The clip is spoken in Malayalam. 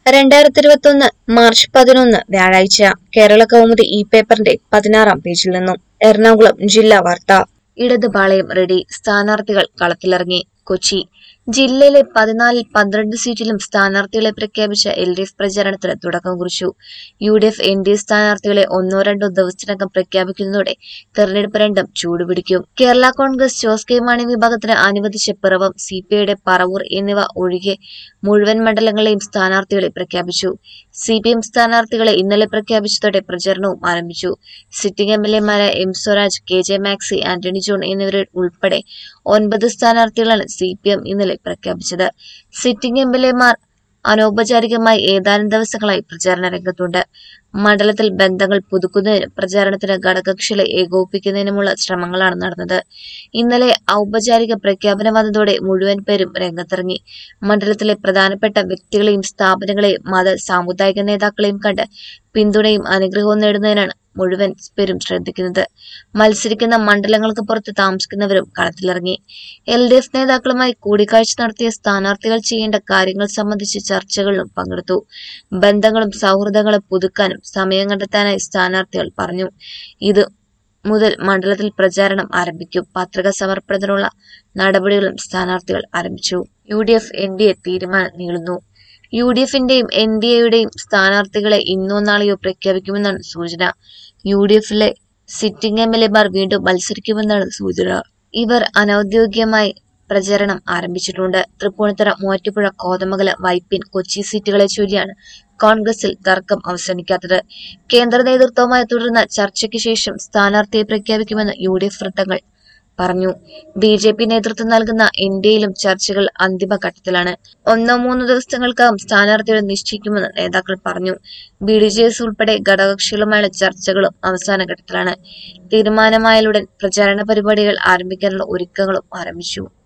രണ്ടായിരത്തി ഇരുപത്തി ഒന്ന് മാർച്ച് പതിനൊന്ന് വ്യാഴാഴ്ച കേരള കൗമുദി ഈ പേപ്പറിന്റെ പതിനാറാം പേജിൽ നിന്നും എറണാകുളം ജില്ലാ വാർത്ത ഇടത് പാളയം റെഡി സ്ഥാനാർത്ഥികൾ കളത്തിലിറങ്ങി കൊച്ചി ജില്ലയിലെ പതിനാലിൽ പന്ത്രണ്ട് സീറ്റിലും സ്ഥാനാർത്ഥികളെ പ്രഖ്യാപിച്ച എൽ ഡി എഫ് പ്രചാരണത്തിന് തുടക്കം കുറിച്ചു U D F N D A സ്ഥാനാർത്ഥികളെ ഒന്നോ രണ്ടോ ദിവസത്തിനകം പ്രഖ്യാപിക്കുന്നതോടെ തെരഞ്ഞെടുപ്പ് രംഗം ചൂടുപിടിക്കും കേരള കോൺഗ്രസ് ജോസ് കെ മാണി വിഭാഗത്തിന് അനുവദിച്ച പിറവം സി പി ഐയുടെ പറവൂർ എന്നിവ ഒഴികെ മുഴുവൻ മണ്ഡലങ്ങളെയും സ്ഥാനാർത്ഥികളെ പ്രഖ്യാപിച്ചു സി പി എം സ്ഥാനാർത്ഥികളെ ഇന്നലെ പ്രഖ്യാപിച്ചതോടെ പ്രചരണവും ആരംഭിച്ചു സിറ്റിംഗ് എം എൽ എമാരായ M Swaraj K J Maxi Antony John എന്നിവരെ ഉൾപ്പെടെ ഒൻപത് സ്ഥാനാർത്ഥികളാണ് സി പി എം ഇന്നലെ പ്രഖ്യാപിച്ചത് സിറ്റിംഗ് എം എൽ എമാർ അനൗപചാരികമായി ഏതാനും ദിവസങ്ങളായി പ്രചാരണ രംഗത്തുണ്ട് മണ്ഡലത്തിൽ ബന്ധങ്ങൾ പുതുക്കുന്നതിനും പ്രചാരണത്തിന് ഘടകകക്ഷികളെ ഏകോപിപ്പിക്കുന്നതിനുമുള്ള ശ്രമങ്ങളാണ് നടന്നത് ഇന്നലെ ഔപചാരിക പ്രഖ്യാപനം വന്നതോടെ മുഴുവൻ പേരും രംഗത്തിറങ്ങി മണ്ഡലത്തിലെ പ്രധാനപ്പെട്ട വ്യക്തികളെയും സ്ഥാപനങ്ങളെയും മത സാമുദായിക നേതാക്കളെയും കണ്ട് പിന്തുണയും അനുഗ്രഹവും നേടുന്നതിനാണ് മുഴുവൻ പേരും ശ്രദ്ധിക്കുന്നത് മത്സരിക്കുന്ന മണ്ഡലങ്ങൾക്ക് പുറത്ത് താമസിക്കുന്നവരും കളത്തിലിറങ്ങി എൽ ഡി എഫ് നേതാക്കളുമായി കൂടിക്കാഴ്ച നടത്തിയ സ്ഥാനാർത്ഥികൾ ചെയ്യേണ്ട കാര്യങ്ങൾ സംബന്ധിച്ച് ചർച്ചകളിലും പങ്കെടുത്തു ബന്ധങ്ങളും സൗഹൃദങ്ങളും പുതുക്കാനും സമയം കണ്ടെത്താനായി സ്ഥാനാർത്ഥികൾ പറഞ്ഞു ഇത് മുതൽ മണ്ഡലത്തിൽ പ്രചാരണം ആരംഭിക്കും പത്രിക സമർപ്പണത്തിനുള്ള നടപടികളും സ്ഥാനാർത്ഥികൾ ആരംഭിച്ചു U D F N D A തീരുമാനം നീളുന്നു യു ഡി എഫിന്റെയും എൻ ഡി എയുടെയും സ്ഥാനാർത്ഥികളെ ഇന്നോ നാളെയോ പ്രഖ്യാപിക്കുമെന്നാണ് സൂചന യു ഡി എഫിലെ സിറ്റിംഗ് എം എൽ എമാർ വീണ്ടും മത്സരിക്കുമെന്നാണ് സൂചന ഇവർ അനൌദ്യോഗികമായി പ്രചരണം ആരംഭിച്ചിട്ടുണ്ട് തൃപ്പൂണിത്തുറ മൂവാറ്റുപുഴ കോതമംഗലം വൈപ്പിൻ കൊച്ചി സീറ്റുകളെ ചൊല്ലിയാണ് കോൺഗ്രസിൽ തർക്കം അവസാനിക്കാത്തത് കേന്ദ്ര നേതൃത്വവുമായി തുടർന്ന ചർച്ചയ്ക്ക് ശേഷം സ്ഥാനാർത്ഥിയെ പ്രഖ്യാപിക്കുമെന്ന് യു ഡി എഫ് വൃത്തങ്ങൾ പറഞ്ഞു ബി ജെ പി നേതൃത്വം നൽകുന്ന ഇന്ത്യയിലും ചർച്ചകൾ അന്തിമഘട്ടത്തിലാണ് ഒന്നോ മൂന്നോ ദിവസങ്ങൾക്കകം സ്ഥാനാർത്ഥികളെ നിശ്ചയിക്കുമെന്ന് നേതാക്കൾ പറഞ്ഞു ബി ഡി ജെ എസ് ഉൾപ്പെടെ ഘടകകക്ഷികളുമായുള്ള ചർച്ചകളും അവസാന ഘട്ടത്തിലാണ് തീരുമാനമായാലുടൻ പ്രചാരണ പരിപാടികൾ ആരംഭിക്കാനുള്ള ഒരുക്കങ്ങളും ആരംഭിച്ചു